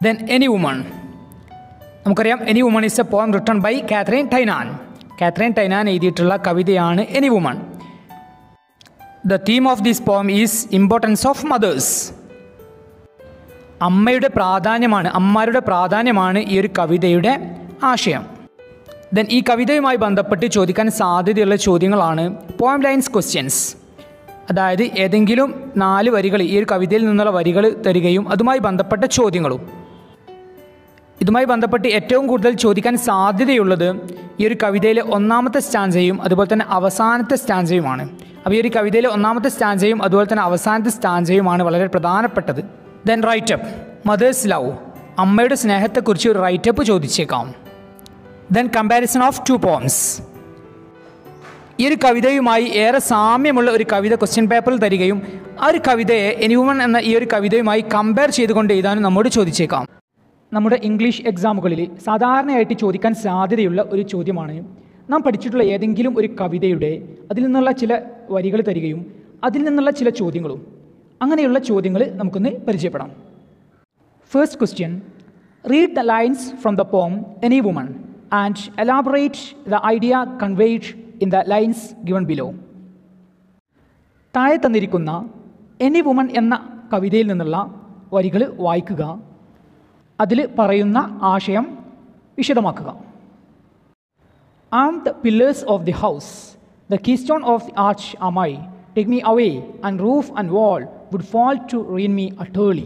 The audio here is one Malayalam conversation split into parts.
ദെൻ എനി വുമൺ നമുക്കറിയാം any woman is a poem written by Katharine Tynan Katharine Tynan എഴുതിയിട്ടുള്ള കവിതയാണ് any woman the theme of this poem is importance of mothers അമ്മയുടെ പ്രാധാന്യമാണ് അമ്മമാരുടെ പ്രാധാന്യമാണ് ഈ ഒരു കവിതയുടെ ആശയം ദെൻ ഈ കവിതയുമായി ബന്ധപ്പെട്ട് ചോദിക്കാൻ സാധ്യതയുള്ള ചോദ്യങ്ങളാണ് പോയം ലൈൻസ് ക്വസ്റ്റ്യൻസ് അതായത് ഏതെങ്കിലും നാല് വരികൾ ഈ ഒരു കവിതയിൽ നിന്നുള്ള വരികൾ തരികയും അതുമായി ബന്ധപ്പെട്ട ചോദ്യങ്ങളും ഇതുമായി ബന്ധപ്പെട്ട് ഏറ്റവും കൂടുതൽ ചോദിക്കാൻ സാധ്യതയുള്ളത് ഈ ഒരു കവിതയിലെ ഒന്നാമത്തെ സ്റ്റാൻസയും അതുപോലെ തന്നെ അവസാനത്തെ സ്റ്റാൻസയുമാണ് അപ്പോൾ ഈ ഒരു കവിതയിലെ ഒന്നാമത്തെ സ്റ്റാൻസയും അതുപോലെ തന്നെ അവസാനത്തെ സ്റ്റാൻസയുമാണ് വളരെ പ്രധാനപ്പെട്ടത് ദെൻ റൈറ്റപ്പ് മദേഴ്സ് ലവ് അമ്മയുടെ സ്നേഹത്തെക്കുറിച്ച് ഒരു റൈറ്റപ്പ് ചോദിച്ചേക്കാം then comparison of two poems ഈ ഒരു കവിതയുമായി ഏറെ സാമ്യമുള്ള ഒരു കവിത ക്വസ്റ്റ്യൻ പേപ്പറിൽ തരികയും ആ ഒരു കവിതയെ എനിവുമൺ എന്ന ഈ ഒരു കവിതയുമായി കമ്പയർ ചെയ്തുകൊണ്ട് എഴുതാനും നമ്മോട് ചോദിച്ചേക്കാം നമ്മുടെ ഇംഗ്ലീഷ് എക്സാമുകളിൽ സാധാരണയായിട്ട് ചോദിക്കാൻ സാധ്യതയുള്ള ഒരു ചോദ്യമാണ് നാം പഠിച്ചിട്ടുള്ള ഏതെങ്കിലും ഒരു കവിതയുടെ അതിൽ നിന്നുള്ള ചില വരികൾ തരികയും അതിൽ നിന്നുള്ള ചില ചോദ്യങ്ങളും അങ്ങനെയുള്ള ചോദ്യങ്ങൾ നമുക്കൊന്ന് പരിചയപ്പെടാം first question read the lines from the poem any woman and elaborate the idea conveyed in the lines given below താഴെ തന്നിരിക്കുന്ന എനി വുമൺ എന്ന കവിതയിൽ നിന്നുള്ള വരികൾ വായിക്കുക അതിൽ പറയുന്ന ആശയം വിശദമാക്കുക am the pillars of the house the keystone of the arch am I take me away and roof and wall would fall to ruin me utterly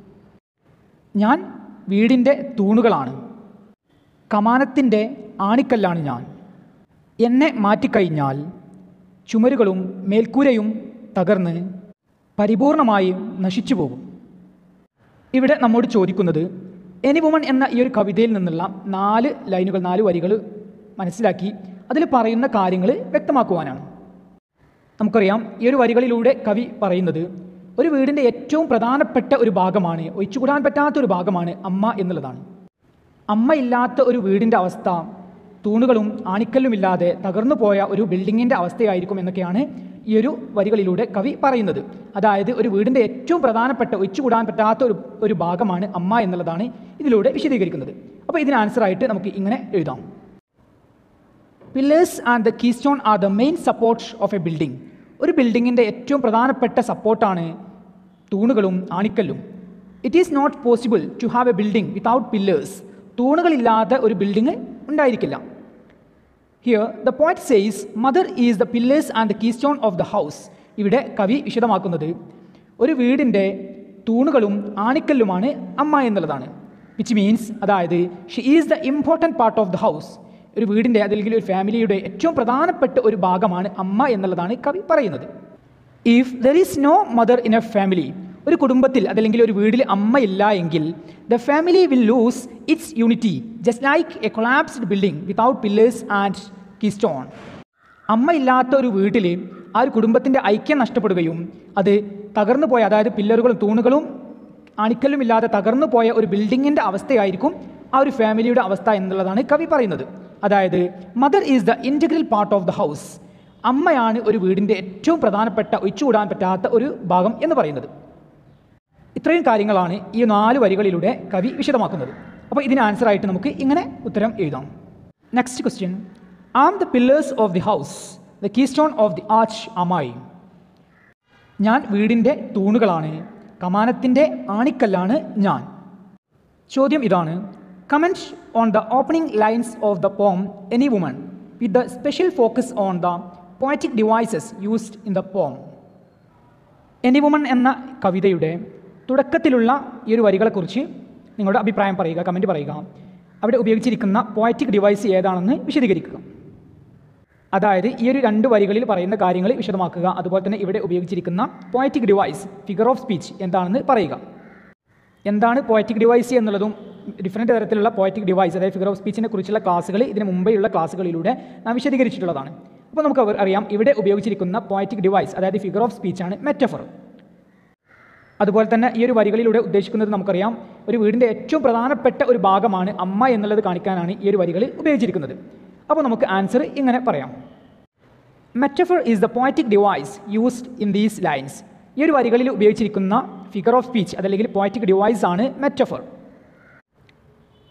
ഞാൻ വീടിൻ്റെ തൂണുകളാണ് കമാനത്തിൻ്റെ ആണിക്കല്ലാണ് ഞാൻ എന്നെ മാറ്റിക്കഴിഞ്ഞാൽ ചുമരുകളും മേൽക്കൂരയും തകർന്ന് പരിപൂർണമായും നശിച്ചു പോകും ഇവിടെ നമ്മോട് ചോദിക്കുന്നത് എനി വുമൺ എന്ന ഈ ഒരു കവിതയിൽ നിന്നുള്ള നാല് ലൈനുകൾ നാല് വരികൾ മനസ്സിലാക്കി അതിൽ പറയുന്ന കാര്യങ്ങൾ വ്യക്തമാക്കുവാനാണ് നമുക്കറിയാം ഈ ഒരു വരികളിലൂടെ കവി പറയുന്നത് ഒരു വീടിൻ്റെ ഏറ്റവും പ്രധാനപ്പെട്ട ഒരു ഭാഗമാണ് ഒഴിച്ചുകൂടാൻ പറ്റാത്ത ഒരു ഭാഗമാണ് അമ്മ എന്നുള്ളതാണ് അമ്മ ഇല്ലാത്ത ഒരു വീടിൻ്റെ അവസ്ഥ തൂണുകളും ആണിക്കല്ലുമില്ലാതെ തകർന്നു പോയ ഒരു ബിൽഡിങ്ങിൻ്റെ അവസ്ഥയായിരിക്കും എന്നൊക്കെയാണ് ഈ ഒരു വരികളിലൂടെ കവി പറയുന്നത് അതായത് ഒരു വീടിൻ്റെ ഏറ്റവും പ്രധാനപ്പെട്ട ഒഴിച്ചുകൂടാൻ പറ്റാത്ത ഒരു ഒരു ഭാഗമാണ് അമ്മ എന്നുള്ളതാണ് ഇതിലൂടെ വിശദീകരിക്കുന്നത് അപ്പോൾ ഇതിന് ആൻസറായിട്ട് നമുക്ക് ഇങ്ങനെ എഴുതാം pillars and the keystone are the main support of a building ഒരു ബിൽഡിങ്ങിൻ്റെ ഏറ്റവും പ്രധാനപ്പെട്ട സപ്പോർട്ടാണ് തൂണുകളും ആണിക്കല്ലും it is not possible to have a building without pillars തൂണുകളില്ലാത്ത ഒരു ബിൽഡിംഗ് ഉണ്ടായിരിക്കില്ല here the point says mother is the pillars and the keystone of the house ഇവിടെ കവി വിശദമാക്കുന്നത് ഒരു വീടിൻ്റെ തൂണുകളും ആണിക്കല്ലുമാണ് അമ്മ എന്നുള്ളതാണ് വിച്ച് മീൻസ് അതായത് she is the important part of the house ഒരു വീടിൻ്റെ അല്ലെങ്കിൽ ഒരു ഫാമിലിയുടെ ഏറ്റവും പ്രധാനപ്പെട്ട ഒരു ഭാഗമാണ് അമ്മ എന്നുള്ളതാണ് കവി പറയുന്നത് if there is no mother in a family ഒരു കുടുംബത്തിൽ അതല്ലെങ്കിൽ ഒരു വീട്ടിൽ അമ്മ ഇല്ല എങ്കിൽ the family will lose its unity just like a collapsed building without pillars and keystone അമ്മ ഇല്ലാത്ത ഒരു വീട്ടിൽ ആ ഒരു കുടുംബത്തിൻ്റെ ഐക്യം നഷ്ടപ്പെടുകയും അത് തകർന്നു പോയ അതായത് പില്ലറുകളും തൂണുകളും അണിക്കല്ലും ഇല്ലാതെ തകർന്നു പോയ ഒരു ബിൽഡിങ്ങിൻ്റെ അവസ്ഥയായിരിക്കും ആ ഒരു ഫാമിലിയുടെ അവസ്ഥ എന്നുള്ളതാണ് കവി പറയുന്നത് അതായത് mother is the integral part of the house അമ്മയാണ് ഒരു വീടിൻ്റെ ഏറ്റവും പ്രധാനപ്പെട്ട ഒഴിച്ചുകൂടാൻ പറ്റാത്ത ഒരു ഭാഗം എന്ന് പറയുന്നത് ഇത്രയും കാര്യങ്ങളാണ് ഈ നാല് വരികളിലൂടെ കവി വിശദമാക്കുന്നത് അപ്പോൾ ഇതിന് ആൻസറായിട്ട് നമുക്ക് ഇങ്ങനെ ഉത്തരം എഴുതാം next question am the pillars of the house the keystone of the arch am I ഞാൻ വീടിൻ്റെ തൂണുകളാണ് കമാനത്തിൻ്റെ ആണിക്കല്ലാണ് ഞാൻ ചോദ്യം ഇതാണ് comment on the opening lines of the poem any woman with the special focus on the poetic devices used in the poem any woman എന്ന കവിതയുടെ തുടക്കത്തിലുള്ള ഈ ഒരു വരികളെക്കുറിച്ച് നിങ്ങളുടെ അഭിപ്രായം പറയുക കമൻറ്റ് പറയുക അവിടെ ഉപയോഗിച്ചിരിക്കുന്ന പോയറ്റിക് ഡിവൈസ് ഏതാണെന്ന് വിശദീകരിക്കുക അതായത് ഈ ഒരു രണ്ട് വരികളിൽ പറയുന്ന കാര്യങ്ങൾ വിശദമാക്കുക അതുപോലെ തന്നെ ഇവിടെ ഉപയോഗിച്ചിരിക്കുന്ന poetic device figure of speech എന്താണെന്ന് പറയുക എന്താണ് പോയറ്റിക് ഡിവൈസ് എന്നുള്ളതും ഡിഫറെൻറ്റ് തരത്തിലുള്ള പോയറ്റിക് ഡിവൈസ് അതായത് ഫിഗർ ഓഫ് സ്പീച്ചിനെ കുറിച്ചുള്ള ക്ലാസ്സുകൾ ഇതിന് മുമ്പെയുള്ള ക്ലാസ്സുകളിലൂടെ നാം വിശദീകരിച്ചിട്ടുള്ളതാണ് അപ്പോൾ നമുക്ക് അവർ അറിയാം ഇവിടെ ഉപയോഗിച്ചിരിക്കുന്ന പോയറ്റിക് ഡിവൈസ് അതായത് ഫിഗർ ഓഫ് സ്പീച്ചാണ് മെറ്റഫർ അതുപോലെ തന്നെ ഈ ഒരു വരികളിലൂടെ ഉദ്ദേശിക്കുന്നത് നമുക്കറിയാം ഒരു വീടിൻ്റെ ഏറ്റവും പ്രധാനപ്പെട്ട ഒരു ഭാഗമാണ് അമ്മ എന്നുള്ളത് കാണിക്കാനാണ് ഈ ഒരു വരികൾ ഉപയോഗിച്ചിരിക്കുന്നത് അപ്പോൾ നമുക്ക് ആൻസർ ഇങ്ങനെ പറയാം metaphor is the poetic device used in these lines ഈ ഒരു വരികളിൽ ഉപയോഗിച്ചിരിക്കുന്ന ഫിഗർ ഓഫ് സ്പീച്ച് അതല്ലെങ്കിൽ പോയറ്റിക് ഡിവൈസ് ആണ് metaphor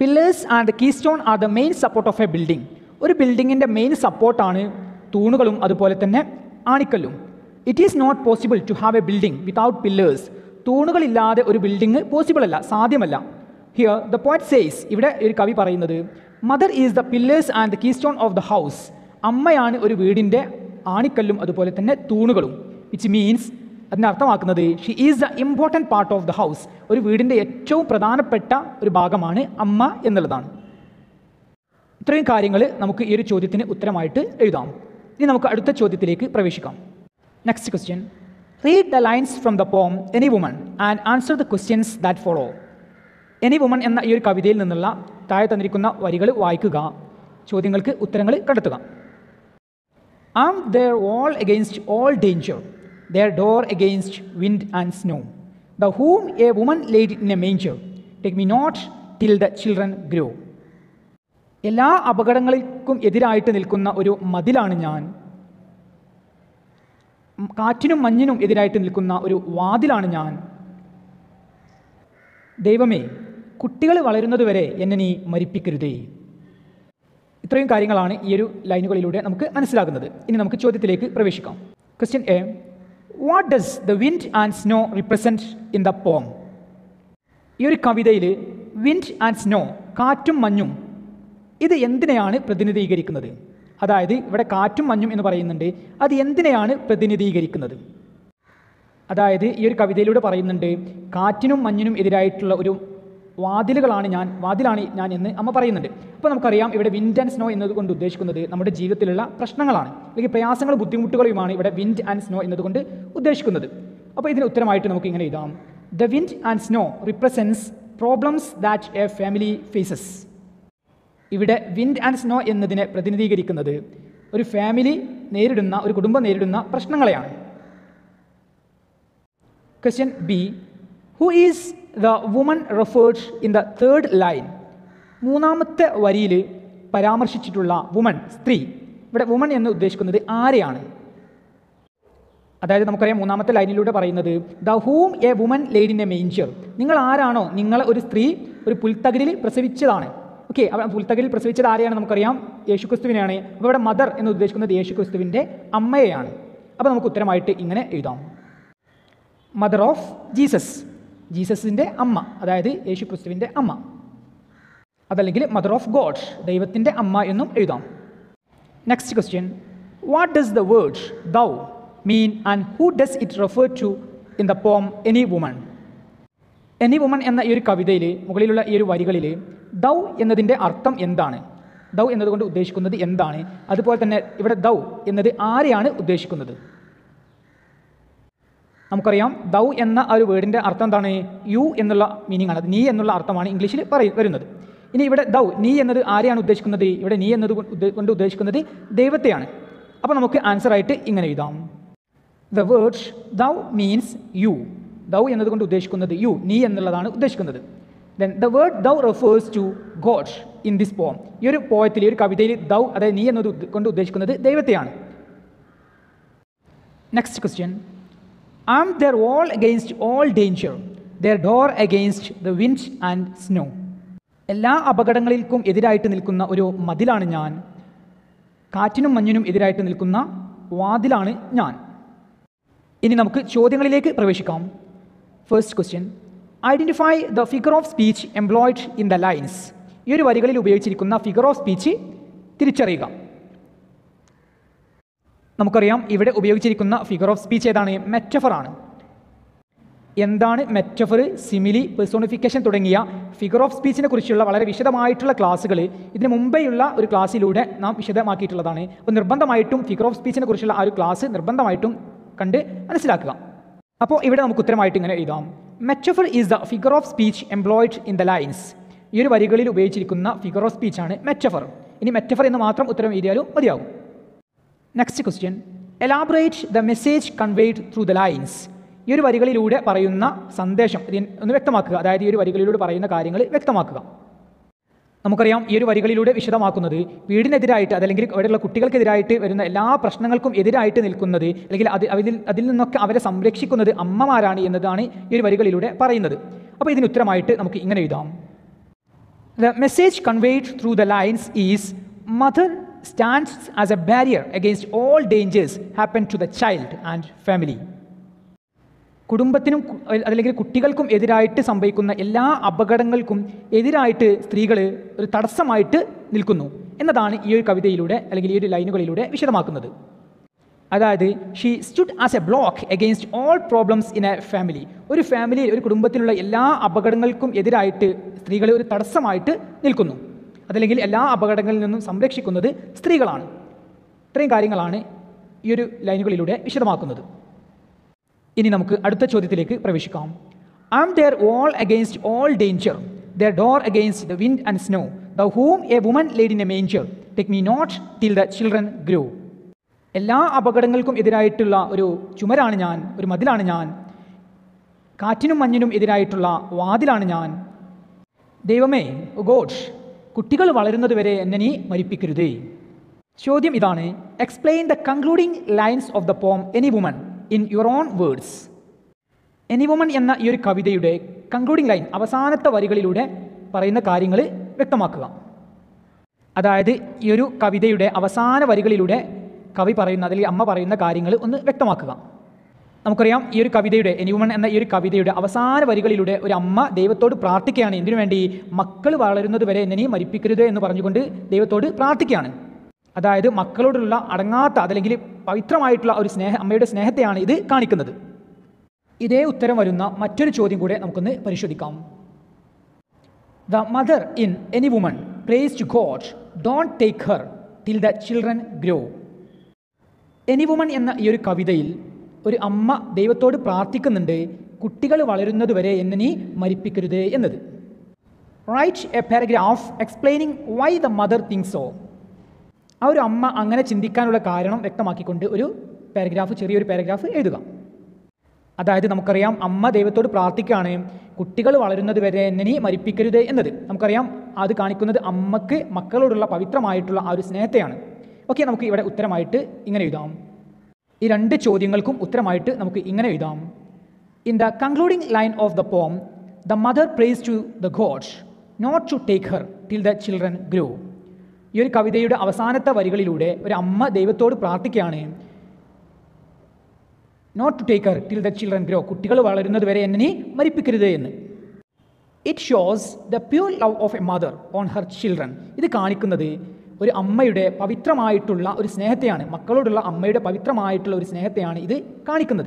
pillars and the keystone are the main support of a building ഒരു ബിൽഡിങ്ങിൻ്റെ മെയിൻ സപ്പോർട്ടാണ് തൂണുകളും അതുപോലെ തന്നെ ആണിക്കല്ലും it is not possible to have a building without pillars തൂണുകളില്ലാതെ ഒരു ബിൽഡിംഗ് പോസിബിൾ അല്ല സാധ്യമല്ല ഹിയർ ദ പോയിന്റ് സേസ് ഇവിടെ ഒരു കവി പറയുന്നത് mother is the pillars and the keystone of the house അമ്മയാണ് ഒരു വീടിൻ്റെ ആണിക്കല്ലും അതുപോലെ തന്നെ തൂണുകളും വിച്ച് മീൻസ് അതിനെ അർത്ഥമാക്കുന്നത് she is the important part of the house ഒരു വീടിൻ്റെ ഏറ്റവും പ്രധാനപ്പെട്ട ഒരു ഭാഗമാണ് അമ്മ എന്നുള്ളതാണ് ഇത്രയും കാര്യങ്ങൾ നമുക്ക് ഈ ഒരു ചോദ്യത്തിന് ഉത്തരമായിട്ട് എഴുതാം ഇനി നമുക്ക് അടുത്ത ചോദ്യത്തിലേക്ക് പ്രവേശിക്കാം next question read the lines from the poem any woman and answer the questions that follow any woman എന്ന ഈ ഒരു കവിതയിൽ നിന്നുള്ള താഴെ തന്നിരിക്കുന്ന വരികൾ വായിക്കുക ചോദ്യങ്ങൾക്ക് ഉത്തരങ്ങൾ കണ്ടെത്തുക am their wall against all danger their door against wind and snow thou whom a woman laid in a manger take me not till the children grow എല്ലാ അപകടങ്ങൾക്കും എതിരായിട്ട് നിൽക്കുന്ന ഒരു മതിലാണ് ഞാൻ ഉം, കാറ്റിനും മഞ്ഞിനും എതിരായിട്ട് നിൽക്കുന്ന ഒരു വാതിലാണ് ഞാൻ ദൈവമേ കുട്ടികൾ വളരുന്നതുവരെ എന്നെ നീ മരിപ്പിക്കരുതേ ഇത്രയും കാര്യങ്ങളാണ് ഈ ഒരു ലൈനുകളിലൂടെ നമുക്ക് മനസ്സിലാകുന്നത് ഇനി നമുക്ക് ചോദ്യത്തിലേക്ക് പ്രവേശിക്കാം question A what does the wind and snow represent in the poem ഈ ഒരു കവിതയിൽ വിൻഡ് ആൻഡ് സ്നോ കാറ്റും മഞ്ഞും ഇത് എന്തിനെയാണ് പ്രതിനിധീകരിക്കുന്നത് അതായത് ഇവിടെ കാറ്റും മഞ്ഞും എന്ന് പറയുന്നുണ്ട് അത് എന്തിനെയാണ് പ്രതിനിധീകരിക്കുന്നത് അതായത് ഈ ഒരു കവിതയിലൂടെ പറയുന്നുണ്ട് കാറ്റിനും മഞ്ഞിനും എതിരായിട്ടുള്ള ഒരു വാതിലുകളാണ് ഞാൻ വാതിലാണ് ഞാൻ എന്ന് അമ്മ പറയുന്നുണ്ട് അപ്പോൾ നമുക്കറിയാം ഇവിടെ വിൻഡ് ആൻഡ് സ്നോ എന്നതുകൊണ്ട് ഉദ്ദേശിക്കുന്നത് നമ്മുടെ ജീവിതത്തിലുള്ള പ്രശ്നങ്ങളാണ് അല്ലെങ്കിൽ പ്രയാസങ്ങളും ബുദ്ധിമുട്ടുകളുമാണ് ഇവിടെ വിൻഡ് ആൻഡ് സ്നോ എന്നതുകൊണ്ട് ഉദ്ദേശിക്കുന്നത് അപ്പോൾ ഇതിന് ഉത്തരമായിട്ട് നമുക്ക് ഇങ്ങനെ എഴുതാം the wind and snow represents problems that a family faces ഇവിടെ വിൻഡ് ആൻഡ് സ്നോ എന്നതിനെ പ്രതിനിധീകരിക്കുന്നത് ഒരു ഫാമിലി നേരിടുന്ന ഒരു കുടുംബം നേരിടുന്ന പ്രശ്നങ്ങളെയാണ് question B who is the woman referred in the third line മൂന്നാമത്തെ വരിയിൽ പരാമർശിച്ചിട്ടുള്ള വുമൺ സ്ത്രീ ഇവിടെ വുമൺ എന്ന് ഉദ്ദേശിക്കുന്നത് ആരെയാണ് അതായത് നമുക്കറിയാം മൂന്നാമത്തെ ലൈനിലൂടെ പറയുന്നത് thou whom a woman laid in a manger നിങ്ങൾ ആരാണോ നിങ്ങളെ ഒരു സ്ത്രീ ഒരു പുൽത്തകിലിൽ പ്രസവിച്ചതാണ് ഓക്കെ അവ പുൽത്തകിലിൽ പ്രസവിച്ചത് ആരെയാണ് നമുക്കറിയാം യേശുക്രിസ്തുവിനെയാണ് അപ്പോൾ ഇവിടെ മദർ എന്ന് ഉദ്ദേശിക്കുന്നത് യേശുക്രിസ്തുവിൻ്റെ അമ്മയെയാണ് അപ്പോൾ നമുക്ക് ഉത്തരമായിട്ട് ഇങ്ങനെ എഴുതാം മദർ ഓഫ് ജീസസ് ജീസസിൻ്റെ അമ്മ അതായത് യേശു ക്രിസ്തുവിൻ്റെ അമ്മ അതല്ലെങ്കിൽ മദർ ഓഫ് ഗോഡ് ദൈവത്തിൻ്റെ അമ്മ എന്നും എഴുതാം next question what does the word thou mean and who does it refer to in the poem any woman any woman എന്ന ഈ ഒരു കവിതയിൽ മുകളിലുള്ള ഈ ഒരു വരികളിൽ ദൗ എന്നതിൻ്റെ അർത്ഥം എന്താണ് ദൗ എന്നതുകൊണ്ട് ഉദ്ദേശിക്കുന്നത് എന്താണ് അതുപോലെ തന്നെ ഇവിടെ ദൗ എന്നത് ആരെയാണ് ഉദ്ദേശിക്കുന്നത് നമുക്കറിയാം ദൗ എന്ന ആ ഒരു വേർഡിൻ്റെ അർത്ഥം എന്താണ് യു എന്നുള്ള മീനിങ് ആണ് അത് നീ എന്നുള്ള അർത്ഥമാണ് ഇംഗ്ലീഷിൽ പറയും വരുന്നത് ഇനി ഇവിടെ ദൗ നീ എന്നത് ആരെയാണ് ഉദ്ദേശിക്കുന്നത് ഇവിടെ നീ എന്നത് കൊണ്ട് ഉദ്ദേ- കൊണ്ട് ഉദ്ദേശിക്കുന്നത് ദൈവത്തെയാണ് അപ്പോൾ നമുക്ക് ആൻസർ ആയിട്ട് ഇങ്ങനെ എഴുതാം the word thou means you thou എന്നതുകൊണ്ട് ഉദ്ദേശിക്കുന്നത് യു നീ എന്നുള്ളതാണ് ഉദ്ദേശിക്കുന്നത് then the word thou refers to God in this poem ഈ ഒരു പോയത്തിൽ ഈ ഒരു കവിതയിൽ ദൗ അതായത് നീ എന്നത് ഉദ്ദ- കൊണ്ട് ഉദ്ദേശിക്കുന്നത് ദൈവത്തെയാണ് next question am their wall against all danger their door against the wind and snow എല്ലാ അപകടങ്ങൾക്കും എതിരായിട്ട് നിൽക്കുന്ന ഒരു മതിലാണ് ഞാൻ കാറ്റിനും മഞ്ഞിനും എതിരായിട്ട് നിൽക്കുന്ന വാതിലാണ് ഞാൻ ഇനി നമുക്ക് ചോദ്യങ്ങളിലേക്ക് പ്രവേശിക്കാം first question identify the figure of speech employed in the lines ഈ ഒരു വരികളിൽ ഉപയോഗിച്ചിരിക്കുന്ന ഫിഗർ ഓഫ് സ്പീച്ച് തിരിച്ചറിയുക നമുക്കറിയാം ഇവിടെ ഉപയോഗിച്ചിരിക്കുന്ന ഫിഗർ ഓഫ് സ്പീച്ച് ഏതാണ് മെറ്റഫർ ആണ് എന്താണ് മെറ്റഫർ സിമിലി പെർസോണിഫിക്കേഷൻ തുടങ്ങിയ ഫിഗർ ഓഫ് സ്പീച്ചിനെ കുറിച്ചുള്ള വളരെ വിശദമായിട്ടുള്ള ക്ലാസ്സുകൾ ഇതിന് മുമ്പേയുള്ള ഒരു ക്ലാസ്സിലൂടെ നാം വിശദമാക്കിയിട്ടുള്ളതാണ് അപ്പോൾ നിർബന്ധമായിട്ടും ഫിഗർ ഓഫ് സ്പീച്ചിനെ കുറിച്ചുള്ള ആ ഒരു ക്ലാസ് നിർബന്ധമായിട്ടും കണ്ട് മനസ്സിലാക്കുക അപ്പോൾ ഇവിടെ നമുക്ക് ഉത്തരമായിട്ട് ഇങ്ങനെ എഴുതാം metaphor is the figure of speech employed in the lines ഈ ഒരു വരികളിൽ ഉപയോഗിച്ചിരിക്കുന്ന ഫിഗർ ഓഫ് സ്പീച്ചാണ് മെറ്റഫർ ഇനി മെറ്റഫർ എന്ന് മാത്രം ഉത്തരം എഴുതിയാലും മതിയാകും next question elaborate the message conveyed through the lines ഈ ഒരു വരികളിലൂടെ പറയുന്ന സന്ദേശം ഇതിൻ ഒന്ന് വ്യക്തമാക്കുക അതായത് ഈ ഒരു വരികളിലൂടെ പറയുന്ന കാര്യങ്ങൾ വ്യക്തമാക്കുക നമുക്കറിയാം ഈ ഒരു വരികളിലൂടെ വിശദമാക്കുന്നത് വീടിനെതിരായിട്ട് അതല്ലെങ്കിൽ അവിടെയുള്ള കുട്ടികൾക്കെതിരായിട്ട് വരുന്ന എല്ലാ പ്രശ്നങ്ങൾക്കും എതിരായിട്ട് നിൽക്കുന്നത് അല്ലെങ്കിൽ അത് അതിൽ അതിൽ നിന്നൊക്കെ അവരെ സംരക്ഷിക്കുന്നത് അമ്മമാരാണ് എന്നതാണ് ഈ ഒരു വരികളിലൂടെ പറയുന്നത് അപ്പോൾ ഇതിന് ഉത്തരമായിട്ട് നമുക്ക് ഇങ്ങനെ എഴുതാം The message conveyed through the lines is mother stands as a barrier against all dangers happen to the child and family. കുടുംബത്തിനും കു- അല്ലെങ്കിൽ കുട്ടികൾക്കും എതിരായിട്ട് സംഭവിക്കുന്ന എല്ലാ അപകടങ്ങൾക്കും എതിരായിട്ട് സ്ത്രീകൾ ഒരു തടസ്സമായിട്ട് നിൽക്കുന്നു എന്നതാണ് ഈ ഒരു കവിതയിലൂടെ അല്ലെങ്കിൽ ഈ ഒരു ലൈനുകളിലൂടെ വിശദമാക്കുന്നത് അതായത് she stood as a block against all problems in a family ഒരു ഫാമിലിയിൽ ഒരു കുടുംബത്തിലുള്ള എല്ലാ അപകടങ്ങൾക്കും എതിരായിട്ട് സ്ത്രീകൾ ഒരു തടസ്സമായിട്ട് നിൽക്കുന്നു അതല്ലെങ്കിൽ എല്ലാ അപകടങ്ങളിൽ നിന്നും സംരക്ഷിക്കുന്നത് സ്ത്രീകളാണ് ഇത്രയും കാര്യങ്ങളാണ് ഈ ഒരു ലൈനുകളിലൂടെ വിശദമാക്കുന്നത് ഇനി നമുക്ക് അടുത്ത ചോദ്യത്തിലേക്ക് പ്രവേശിക്കാം I am their wall against all danger their door against the wind and snow thou whom a woman laid in a manger take me not till the children grow എല്ലാ അപകടങ്ങൾക്കും എതിരായിട്ടുള്ള ഒരു ചുമരാണ് ഞാൻ ഒരു മതിലാണ് ഞാൻ കാറ്റിനും മഞ്ഞിനും എതിരായിട്ടുള്ള വാതിലാണ് ഞാൻ ദൈവമേ ഗോഡ് കുട്ടികൾ വളരുന്നതുവരെ എന്നെ നീ മരിപ്പിക്കരുതേ ചോദ്യം ഇതാണ് explain the concluding lines of the poem any woman in your own words any woman എന്ന ഈ ഒരു കവിതയുടെ കൺക്ലൂഡിംഗ് ലൈൻ അവസാനത്തെ വരികളിലൂടെ പറയുന്ന കാര്യങ്ങൾ വ്യക്തമാക്കുക അതായത് ഈ ഒരു കവിതയുടെ അവസാന വരികളിലൂടെ കവി പറയുന്ന അല്ലെങ്കിൽ അമ്മ പറയുന്ന കാര്യങ്ങൾ ഒന്ന് വ്യക്തമാക്കുക നമുക്കറിയാം ഈ ഒരു കവിതയുടെ എനിവുമൺ എന്ന ഈ ഒരു കവിതയുടെ അവസാന വരികളിലൂടെ ഒരു അമ്മ ദൈവത്തോട് പ്രാർത്ഥിക്കുകയാണ് എന്തിനു വേണ്ടി മക്കൾ വളരുന്നത് വരെ എന്നെ നീ മരിപ്പിക്കരുത് എന്ന് പറഞ്ഞുകൊണ്ട് ദൈവത്തോട് പ്രാർത്ഥിക്കുകയാണ് അതായത് മക്കളോടുള്ള അടങ്ങാത്ത അതല്ലെങ്കിൽ പവിത്രമായിട്ടുള്ള ഒരു സ്നേഹ അമ്മയുടെ സ്നേഹത്തെയാണ് ഇത് കാണിക്കുന്നത് ഇതേ ഉത്തരം വരുന്ന മറ്റൊരു ചോദ്യം കൂടെ നമുക്കൊന്ന് പരിശോധിക്കാം the mother in any woman prays to God don't take her till the children grow any woman എന്ന ഈ ഒരു കവിതയിൽ ഒരു അമ്മ ദൈവത്തോട് പ്രാർത്ഥിക്കുന്നുണ്ട് കുട്ടികൾ വളരുന്നതുവരെ എന്നെ നീ മരിപ്പിക്കരുത് എന്നത് write a paragraph explaining why the mother think so ആ ഒരു അമ്മ അങ്ങനെ ചിന്തിക്കാനുള്ള കാരണം വ്യക്തമാക്കിക്കൊണ്ട് ഒരു പാരഗ്രാഫ് ചെറിയൊരു പാരഗ്രാഫ് എഴുതുക അതായത് നമുക്കറിയാം അമ്മ ദൈവത്തോട് പ്രാർത്ഥിക്കുകയാണ് കുട്ടികൾ വളരുന്നത് വരെ എന്നെ നീ മരിപ്പിക്കരുത് എന്നത് നമുക്കറിയാം അത് കാണിക്കുന്നത് അമ്മക്ക് മക്കളോടുള്ള പവിത്രമായിട്ടുള്ള ആ ഒരു സ്നേഹത്തെയാണ് ഓക്കെ നമുക്ക് ഇവിടെ ഉത്തരമായിട്ട് ഇങ്ങനെ എഴുതാം ഈ രണ്ട് ചോദ്യങ്ങൾക്കും ഉത്തരമായിട്ട് നമുക്ക് ഇങ്ങനെ എഴുതാം in the concluding line of the poem the mother prays to the God not to take her till the children grow ഈ ഒരു കവിതയുടെ അവസാനത്തെ വരികളിലൂടെ ഒരു അമ്മ ദൈവത്തോട് പ്രാർത്ഥിക്കുകയാണ് not to take her till the children grow കുട്ടികൾ വളരുന്നത് വരെ എന്നെ നീ മരിപ്പിക്കരുത് എന്ന് it shows the pure love of a mother on her children ഇത് കാണിക്കുന്നത് ഒരു അമ്മയുടെ പവിത്രമായിട്ടുള്ള ഒരു സ്നേഹത്തെയാണ് മക്കളോടുള്ള അമ്മയുടെ പവിത്രമായിട്ടുള്ള ഒരു സ്നേഹത്തെയാണ് ഇത് കാണിക്കുന്നത്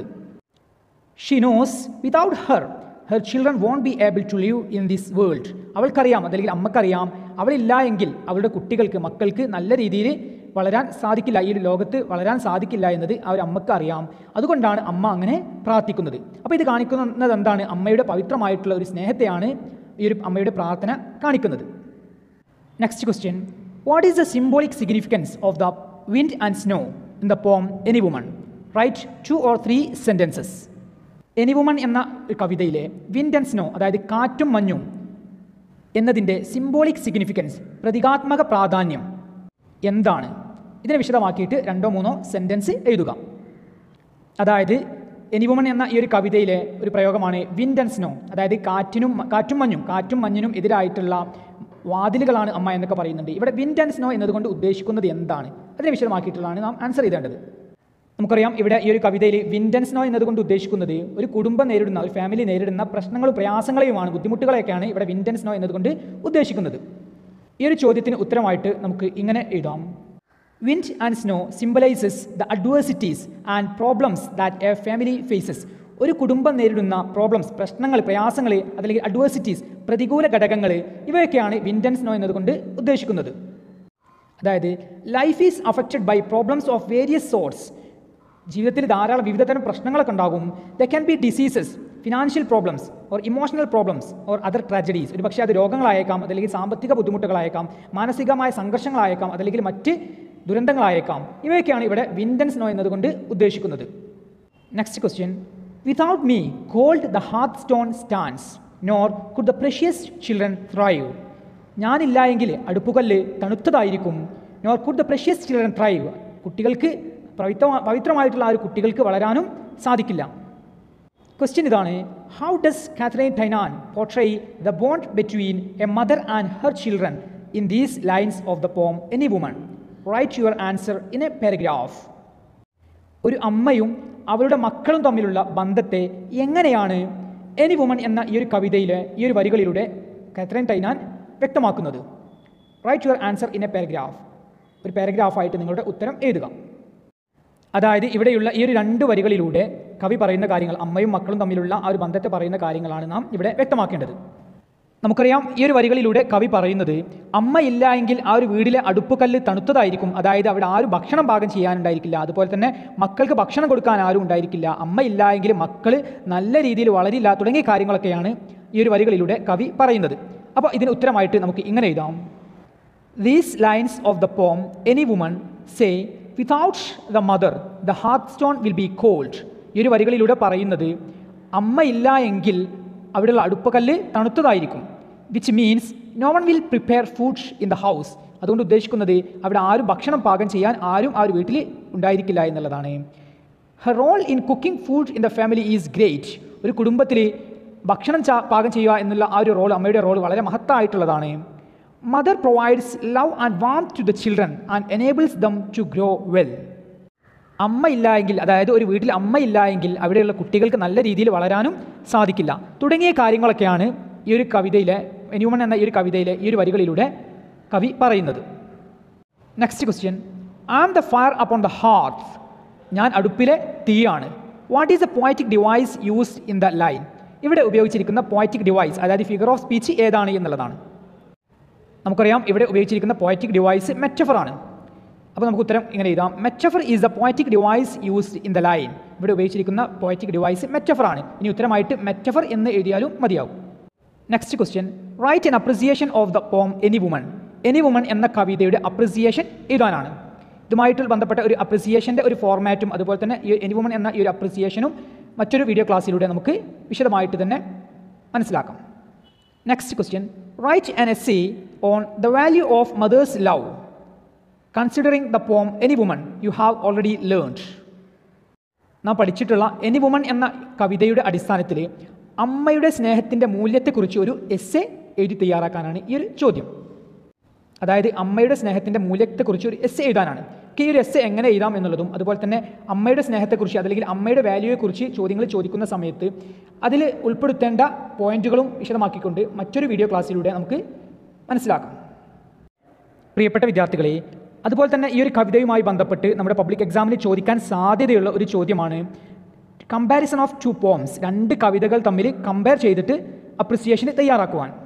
she knows without her her children won't be able to live in this world അവൾക്കറിയാം അല്ലെങ്കിൽ അമ്മക്കറിയാം അവളില്ല എങ്കിൽ അവളുടെ കുട്ടികൾക്ക് മക്കൾക്ക് നല്ല രീതിയിൽ വളരാൻ സാധിക്കില്ല ഈ ഒരു ലോകത്ത് വളരാൻ സാധിക്കില്ല എന്നത് ആ ഒരു അമ്മക്ക് അറിയാം അതുകൊണ്ടാണ് അമ്മ അങ്ങനെ പ്രാർത്ഥിക്കുന്നത് അപ്പോൾ ഇത് കാണിക്കുന്നത് എന്താണ് അമ്മയുടെ പവിത്രമായിട്ടുള്ള ഒരു സ്നേഹത്തെയാണ് ഈ ഒരു അമ്മയുടെ പ്രാർത്ഥന കാണിക്കുന്നത് next question what is the symbolic significance of the wind and snow in the poem any woman write two or three sentences any woman എന്ന ഒരു കവിതയിലെ വിൻഡ് ആൻഡ് സ്നോ അതായത് കാറ്റും മഞ്ഞും എന്നതിൻ്റെ സിംബോളിക് സിഗ്നിഫിക്കൻസ് പ്രതീകാത്മക പ്രാധാന്യം എന്താണ് ഇതിനെ വിശദമാക്കിയിട്ട് രണ്ടോ മൂന്നോ സെൻറ്റൻസ് എഴുതുക അതായത് എനിവുമൺ എന്ന ഈ ഒരു കവിതയിലെ ഒരു പ്രയോഗമാണ് വിൻഡ് ആൻഡ് സ്നോ അതായത് കാറ്റിനും കാറ്റും മഞ്ഞും കാറ്റും മഞ്ഞിനും എതിരായിട്ടുള്ള വാതിലുകളാണ് അമ്മ എന്നൊക്കെ പറയുന്നുണ്ട് ഇവിടെ വിൻഡ് ആൻഡ് സ്നോ എന്നതുകൊണ്ട് ഉദ്ദേശിക്കുന്നത് എന്താണ് അതിനെ വിശദമാക്കിയിട്ടുള്ളതാണ് നാം ആൻസർ ചെയ്തേണ്ടത് നമുക്കറിയാം ഇവിടെ ഈ ഒരു കവിതയിൽ വിൻഡ് ആൻഡ് സ്നോ എന്നതുകൊണ്ട് ഉദ്ദേശിക്കുന്നത് ഒരു കുടുംബം നേരിടുന്ന ഒരു ഫാമിലി നേരിടുന്ന പ്രശ്നങ്ങളും പ്രയാസങ്ങളെയുമാണ് ബുദ്ധിമുട്ടുകളെയൊക്കെയാണ് ഇവിടെ വിൻഡ് ആൻഡ് സ്നോ എന്നതുകൊണ്ട് ഉദ്ദേശിക്കുന്നത് ഈ ഒരു ചോദ്യത്തിന് ഉത്തരമായിട്ട് നമുക്ക് ഇങ്ങനെ എഴുതാം wind and snow symbolises the adversities and problems that a family faces ഒരു കുടുംബം നേരിടുന്ന പ്രോബ്ലംസ് പ്രശ്നങ്ങൾ പ്രയാസങ്ങൾ അതല്ലെങ്കിൽ അഡ്വേഴ്സിറ്റീസ് പ്രതികൂല ഘടകങ്ങൾ ഇവയൊക്കെയാണ് വിൻഡ് ആൻഡ് സ്നോ എന്നതുകൊണ്ട് ഉദ്ദേശിക്കുന്നത് അതായത് life is affected by problems of various sorts ജീവിതത്തിൽ ധാരാളം വിവിധ തരം പ്രശ്നങ്ങളൊക്കെ ഉണ്ടാകും they can be diseases financial problems or emotional problems or other tragedies ഒരു പക്ഷേ അത് രോഗങ്ങളായേക്കാം അതല്ലെങ്കിൽ സാമ്പത്തിക ബുദ്ധിമുട്ടുകളായേക്കാം മാനസികമായ സംഘർഷങ്ങളായേക്കാം അതല്ലെങ്കിൽ മറ്റ് ദുരന്തങ്ങളായേക്കാം ഇവയൊക്കെയാണ് ഇവിടെ വിൻഡൻ സ്നോ എന്നതുകൊണ്ട് ഉദ്ദേശിക്കുന്നത് next question without me cold the hearthstone stands nor could the precious children thrive ഞാനില്ല എങ്കിൽ അടുപ്പുകല്ല് തണുത്തതായിരിക്കും nor could the precious children thrive കുട്ടികൾക്ക് പവിത്ര പവിത്രമായിട്ടുള്ള ആ ഒരു കുട്ടികൾക്ക് വളരാനും സാധിക്കില്ല ക്വസ്റ്റ്യൻ ഇതാണ് how does Katharine Tynan portray the bond between a mother and her children in these lines of the poem any woman write your answer in a paragraph ഒരു അമ്മയും അവരുടെ മക്കളും തമ്മിലുള്ള ബന്ധത്തെ എങ്ങനെയാണ് എനി വുമൺ എന്ന ഈ ഒരു കവിതയിലെ ഈ ഒരു വരികളിലൂടെ കാത്രൈൻ ടൈനാൻ വ്യക്തമാക്കുന്നത് write your answer in a paragraph ഒരു പാരഗ്രാഫായിട്ട് നിങ്ങളുടെ ഉത്തരം എഴുതുക അതായത് ഇവിടെയുള്ള ഈ ഒരു രണ്ട് വരികളിലൂടെ കവി പറയുന്ന കാര്യങ്ങൾ അമ്മയും മക്കളും തമ്മിലുള്ള ആ ഒരു ബന്ധത്തെ പറയുന്ന കാര്യങ്ങളാണ് നാം ഇവിടെ വ്യക്തമാക്കേണ്ടത് നമുക്കറിയാം ഈ ഒരു വരികളിലൂടെ കവി പറയുന്നത് അമ്മ ഇല്ല എങ്കിൽ ആ ഒരു വീടിലെ അടുപ്പുകല്ല് തണുത്തതായിരിക്കും അതായത് അവിടെ ആരും ഭക്ഷണം പാകം ചെയ്യാനുണ്ടായിരിക്കില്ല അതുപോലെ തന്നെ മക്കൾക്ക് ഭക്ഷണം കൊടുക്കാൻ ആരും ഉണ്ടായിരിക്കില്ല അമ്മ ഇല്ല എങ്കിൽ മക്കൾ നല്ല രീതിയിൽ വളരില്ല തുടങ്ങിയ കാര്യങ്ങളൊക്കെയാണ് ഈ ഒരു വരികളിലൂടെ കവി പറയുന്നത് അപ്പോൾ ഇതിന് ഉത്തരമായിട്ട് നമുക്ക് ഇങ്ങനെ എഴുതാം these lines of the poem any woman say without the mother the hearthstone will be cold ഈ ഒരു വരികളിലൂടെ പറയുന്നത് അമ്മ ഇല്ല എങ്കിൽ അവിടെയുള്ള അടുപ്പക്കല്ല് തണുത്തതായിരിക്കും which means no one will prepare food in the house അതുകൊണ്ട് ഉദ്ദേശിക്കുന്നത് അവിടെ ആരും ഭക്ഷണം പാകം ചെയ്യാൻ ആരും ആ ഒരു വീട്ടിൽ ഉണ്ടായിരിക്കില്ല എന്നുള്ളതാണ് her role in cooking food in the family is great ഒരു കുടുംബത്തിൽ ഭക്ഷണം ചാ പാകം ചെയ്യുക എന്നുള്ള ആ ഒരു റോൾ അമ്മയുടെ റോൾ വളരെ മഹത്തായിട്ടുള്ളതാണ് mother provides love and warm to the children and enables them to grow well അമ്മ ഇല്ല എങ്കിൽ അതായത് ഒരു വീട്ടിൽ അമ്മ ഇല്ല എങ്കിൽ അവിടെയുള്ള കുട്ടികൾക്ക് നല്ല രീതിയിൽ വളരാനും സാധിക്കില്ല തുടങ്ങിയ കാര്യങ്ങളൊക്കെയാണ് ഈ ഒരു കവിതയിലെ എനിവുമൺ എന്ന ഈ ഒരു കവിതയിലെ ഈ ഒരു വരികളിലൂടെ കവി പറയുന്നത് next question I am the fire upon the heart ഞാൻ അടുപ്പിലെ തീയാണ് what is a poetic device used in the line ഇവിടെ ഉപയോഗിച്ചിരിക്കുന്ന പോയറ്റിക് ഡിവൈസ് അതായത് ഫിഗർ ഓഫ് സ്പീച്ച് ഏതാണ് എന്നുള്ളതാണ് നമുക്കറിയാം ഇവിടെ ഉപയോഗിച്ചിരിക്കുന്ന പോയറ്റിക് ഡിവൈസ് മെറ്റഫർ ആണ് അപ്പോൾ നമുക്ക് ഉത്തരം ഇങ്ങനെ എഴുതാം metaphor is the poetic device used in the line ഇവിടെ ഉപയോഗിച്ചിരിക്കുന്ന പോയറ്റിക് ഡിവൈസ് മെറ്റഫർ ആണ് ഇനി ഉത്തരമായിട്ട് മെറ്റഫർ എന്ന് എഴുതിയാലും മതിയാവും next question write an appreciation of the poem any woman any woman എന്ന കവിതയുടെ അപ്രിസിയേഷൻ എഴുതാനാണ് ഇതുമായിട്ട് ബന്ധപ്പെട്ട ഒരു അപ്രിസിയേഷൻ്റെ ഒരു ഫോർമാറ്റും അതുപോലെ തന്നെ ഈ എനി വുമൺ എന്ന ഈ ഒരു അപ്രിസിയേഷനും മറ്റൊരു വീഡിയോ ക്ലാസ്സിലൂടെ നമുക്ക് വിശദമായിട്ട് തന്നെ മനസ്സിലാക്കാം next question write an essay on the value of mother's love considering the poem any woman you have already learned നാം പഠിച്ചിട്ടുള്ള എനി വുമൺ എന്ന കവിതയുടെ അടിസ്ഥാനത്തിൽ അമ്മയുടെ സ്നേഹത്തിൻ്റെ മൂല്യത്തെക്കുറിച്ച് ഒരു എസ് എ എഴുതി തയ്യാറാക്കാനാണ് ഈ ഒരു ചോദ്യം അതായത് അമ്മയുടെ സ്നേഹത്തിൻ്റെ മൂല്യത്തെക്കുറിച്ച് ഒരു എസ് എഴുതാനാണ് ഈ ഒരു എസ് എങ്ങനെ എഴുതാം എന്നുള്ളതും അതുപോലെ തന്നെ അമ്മയുടെ സ്നേഹത്തെക്കുറിച്ച് അതല്ലെങ്കിൽ അമ്മയുടെ വാല്യൂയെക്കുറിച്ച് ചോദ്യങ്ങൾ ചോദിക്കുന്ന സമയത്ത് അതിൽ ഉൾപ്പെടുത്തേണ്ട പോയിന്റുകളും വിശദമാക്കിക്കൊണ്ട് മറ്റൊരു വീഡിയോ ക്ലാസ്സിലൂടെ നമുക്ക് മനസ്സിലാക്കാം പ്രിയപ്പെട്ട വിദ്യാർത്ഥികളെ അതുപോലെ തന്നെ ഈ ഒരു കവിതയുമായി ബന്ധപ്പെട്ട് നമ്മുടെ പബ്ലിക് എക്സാമിന് ചോദിക്കാൻ സാധ്യതയുള്ള ഒരു ചോദ്യമാണ് കമ്പാരിസൺ ഓഫ് ടു പോംസ് രണ്ട് കവിതകൾ തമ്മിൽ കമ്പയർ ചെയ്തിട്ട് അപ്രിസിയേഷന് തയ്യാറാക്കുവാൻ